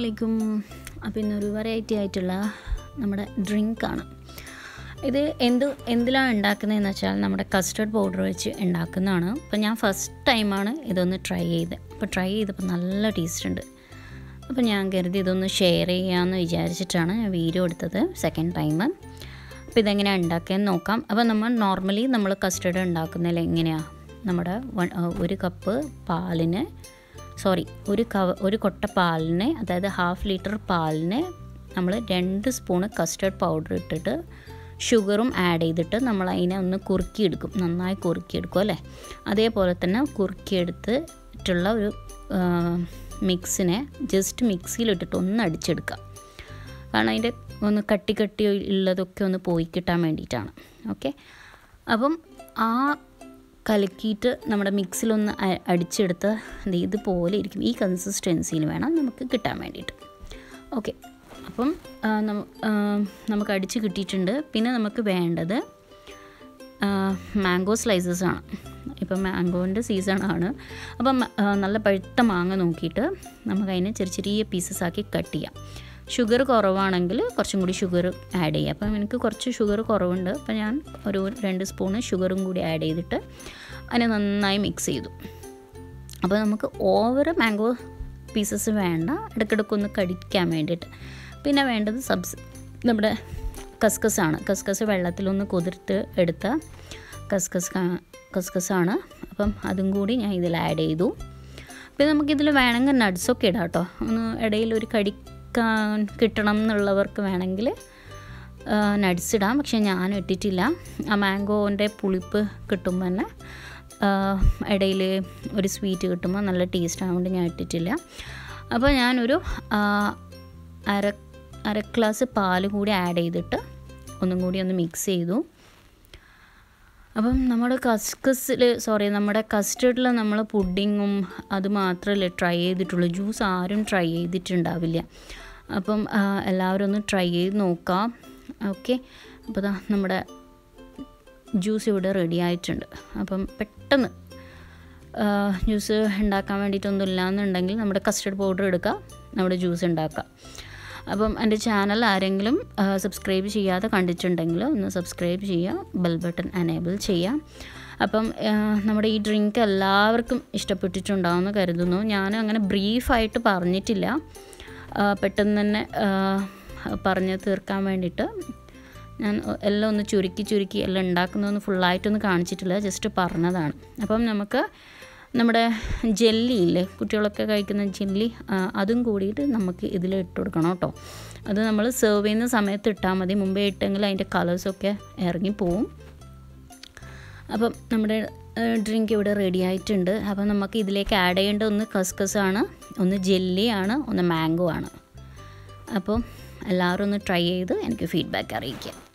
അസ്സാമലൈക്കും അപ്പോൾ ഇന്നൊരു വെറൈറ്റി ആയിട്ടുള്ള നമ്മുടെ ഡ്രിങ്കാണ് ഇത് എന്ത് എന്തിലാണ് ഉണ്ടാക്കുന്നതെന്ന് വെച്ചാൽ നമ്മുടെ കസ്റ്റർഡ് പൗഡർ വെച്ച് ഉണ്ടാക്കുന്നതാണ് അപ്പോൾ ഞാൻ ഫസ്റ്റ് ടൈമാണ് ഇതൊന്ന് ട്രൈ ചെയ്ത് അപ്പോൾ ട്രൈ ചെയ്തപ്പോൾ നല്ല ടേസ്റ്റ് ഉണ്ട് അപ്പോൾ ഞാൻ കരുതി ഇതൊന്ന് ഷെയർ ചെയ്യാമെന്ന് വിചാരിച്ചിട്ടാണ് ഞാൻ വീഡിയോ എടുത്തത് സെക്കൻഡ് ടൈം അപ്പോൾ ഇതെങ്ങനെയാണ് ഉണ്ടാക്കിയെന്ന് നോക്കാം അപ്പോൾ നമ്മൾ നോർമലി നമ്മൾ കസ്റ്റർഡ് ഉണ്ടാക്കുന്നതിൽ എങ്ങനെയാണ് നമ്മുടെ വൺ ഒരു കപ്പ് പാലിന് സോറി ഒരു കവ ഒരു കൊട്ട പാലിന് അതായത് ഹാഫ് ലിറ്റർ പാലിന് നമ്മൾ രണ്ട് സ്പൂണ് കസ്റ്റർഡ് പൗഡർ ഇട്ടിട്ട് ഷുഗറും ആഡ് ചെയ്തിട്ട് നമ്മൾ അതിനെ ഒന്ന് കുറുക്കിയെടുക്കും നന്നായി കുറുക്കിയെടുക്കും അല്ലേ അതേപോലെ തന്നെ കുറുക്കിയെടുത്തിട്ടുള്ള ഒരു മിക്സിനെ ജസ്റ്റ് മിക്സിയിലിട്ടിട്ട് ഒന്ന് അടിച്ചെടുക്കുക കാരണം അതിൻ്റെ ഒന്ന് കട്ടി കട്ടി ഉള്ളതൊക്കെ ഒന്ന് പോയി കിട്ടാൻ വേണ്ടിയിട്ടാണ് ഓക്കെ അപ്പം ആ കലക്കിയിട്ട് നമ്മുടെ മിക്സിലൊന്ന് അടിച്ചെടുത്ത് ഇതുപോലെ ഇരിക്കും ഈ കൺസിസ്റ്റൻസിയിൽ വേണം നമുക്ക് കിട്ടാൻ വേണ്ടിയിട്ട് ഓക്കെ അപ്പം നമുക്ക് അടിച്ച് കിട്ടിയിട്ടുണ്ട് പിന്നെ നമുക്ക് വേണ്ടത് മാംഗോ സ്ലൈസസ് ആണ് ഇപ്പം മാംഗോൻ്റെ സീസൺ ആണ് അപ്പം നല്ല പഴുത്ത മാങ്ങ നോക്കിയിട്ട് നമുക്ക് അതിനെ ചെറിയ ചെറിയ പീസസ് ആക്കി കട്ട് ചെയ്യാം ഷുഗർ കുറവാണെങ്കിൽ കുറച്ചും കൂടി ഷുഗർ ആഡ് ചെയ്യാം അപ്പം എനിക്ക് കുറച്ച് ഷുഗർ കുറവുണ്ട് അപ്പം ഞാൻ ഒരു രണ്ട് സ്പൂണ് ഷുഗറും കൂടി ആഡ് ചെയ്തിട്ട് അതിനെ നന്നായി മിക്സ് ചെയ്തു അപ്പോൾ നമുക്ക് ഓവർ മാംഗോ പീസസ് വേണ്ട ഇടയ്ക്കിടയ്ക്കൊന്ന് കടിക്കാൻ വേണ്ടിയിട്ട് പിന്നെ വേണ്ടത് സബ്സ് നമ്മുടെ കസ്കസാണ് കസ്കസ് വെള്ളത്തിലൊന്ന് കുതിർത്ത് എടുത്ത കസ്കസ് കസ്കസാണ് അപ്പം അതും കൂടി ഞാൻ ഇതിൽ ആഡ് ചെയ്തു പിന്നെ നമുക്കിതിൽ വേണമെങ്കിൽ നട്ട്സൊക്കെ ഇടാം കേട്ടോ ഒന്ന് ഇടയിൽ ഒരു കടിക്കാൻ കിട്ടണം എന്നുള്ളവർക്ക് വേണമെങ്കിൽ നട്ട്സ് ഇടാം പക്ഷേ ഞാൻ ഇട്ടിട്ടില്ല ആ മാംഗോൻ്റെ പുളിപ്പ് കിട്ടുമ്പോൾ തന്നെ ഇടയിൽ ഒരു സ്വീറ്റ് കിട്ടുമ്പോൾ നല്ല ടേസ്റ്റ് ആയതുകൊണ്ട് ഞാൻ ഇട്ടിട്ടില്ല അപ്പോൾ ഞാനൊരു അര അര ഗ്ലാസ് പാൽ കൂടി ആഡ് ചെയ്തിട്ട് ഒന്നും കൂടി ഒന്ന് മിക്സ് ചെയ്തു അപ്പം നമ്മുടെ കസ്കസിൽ സോറി നമ്മുടെ കസ്റ്റർഡിൽ നമ്മൾ പുഡിങ്ങും അത് മാത്രമല്ലേ ട്രൈ ചെയ്തിട്ടുള്ളൂ ജ്യൂസ് ആരും ട്രൈ ചെയ്തിട്ടുണ്ടാവില്ല അപ്പം എല്ലാവരും ഒന്ന് ട്രൈ ചെയ്ത് നോക്കാം ഓക്കെ അപ്പോൾ ദാ നമ്മുടെ ജ്യൂസ് ഇവിടെ റെഡി ആയിട്ടുണ്ട് അപ്പം പെട്ടെന്ന് ജ്യൂസ് ഉണ്ടാക്കാൻ വേണ്ടിയിട്ടൊന്നും ഇല്ലയെന്നുണ്ടെങ്കിൽ നമ്മുടെ കസ്റ്റർഡ് പൗഡർ എടുക്കുക നമ്മുടെ ജ്യൂസ് ഉണ്ടാക്കുക അപ്പം എൻ്റെ ചാനൽ ആരെങ്കിലും സബ്സ്ക്രൈബ് ചെയ്യാതെ കണ്ടിട്ടുണ്ടെങ്കിൽ ഒന്ന് സബ്സ്ക്രൈബ് ചെയ്യുക ബെൽ ബട്ടൺ എനേബിൾ ചെയ്യാം അപ്പം നമ്മുടെ ഈ ഡ്രിങ്ക് എല്ലാവർക്കും ഇഷ്ടപ്പെട്ടിട്ടുണ്ടാവുമെന്ന് കരുതുന്നു ഞാൻ അങ്ങനെ ബ്രീഫായിട്ട് പറഞ്ഞിട്ടില്ല പെട്ടെന്ന് തന്നെ പറഞ്ഞ് തീർക്കാൻ വേണ്ടിയിട്ട് ഞാൻ എല്ലാം ഒന്ന് ചുരുക്കി ചുരുക്കി എല്ലാം ഉണ്ടാക്കുന്നതൊന്ന് ഫുള്ളായിട്ടൊന്നും കാണിച്ചിട്ടില്ല ജസ്റ്റ് പറഞ്ഞതാണ് അപ്പം നമുക്ക് നമ്മുടെ ജെല്ലി ഇല്ലേ കുട്ടികളൊക്കെ കഴിക്കുന്ന ജെല്ലി അതും കൂടിയിട്ട് നമുക്ക് ഇതിൽ ഇട്ട് കൊടുക്കണം കേട്ടോ അത് നമ്മൾ സെർവ് ചെയ്യുന്ന സമയത്ത് ഇട്ടാൽ മതി മുമ്പേ ഇട്ടെങ്കിൽ അതിൻ്റെ കളേഴ്സൊക്കെ ഇറങ്ങിപ്പോവും അപ്പം നമ്മുടെ ഡ്രിങ്ക് ഇവിടെ റെഡി ആയിട്ടുണ്ട് അപ്പം നമുക്ക് ഇതിലേക്ക് ആഡ് ചെയ്യേണ്ട ഒന്ന് കസ്കസ് ആണ് ഒന്ന് ജെല്ലിയാണ് ഒന്ന് മാംഗോ ആണ് അപ്പോൾ എല്ലാവരും ഒന്ന് ട്രൈ ചെയ്ത് എനിക്ക് ഫീഡ്ബാക്ക് അറിയിക്കുക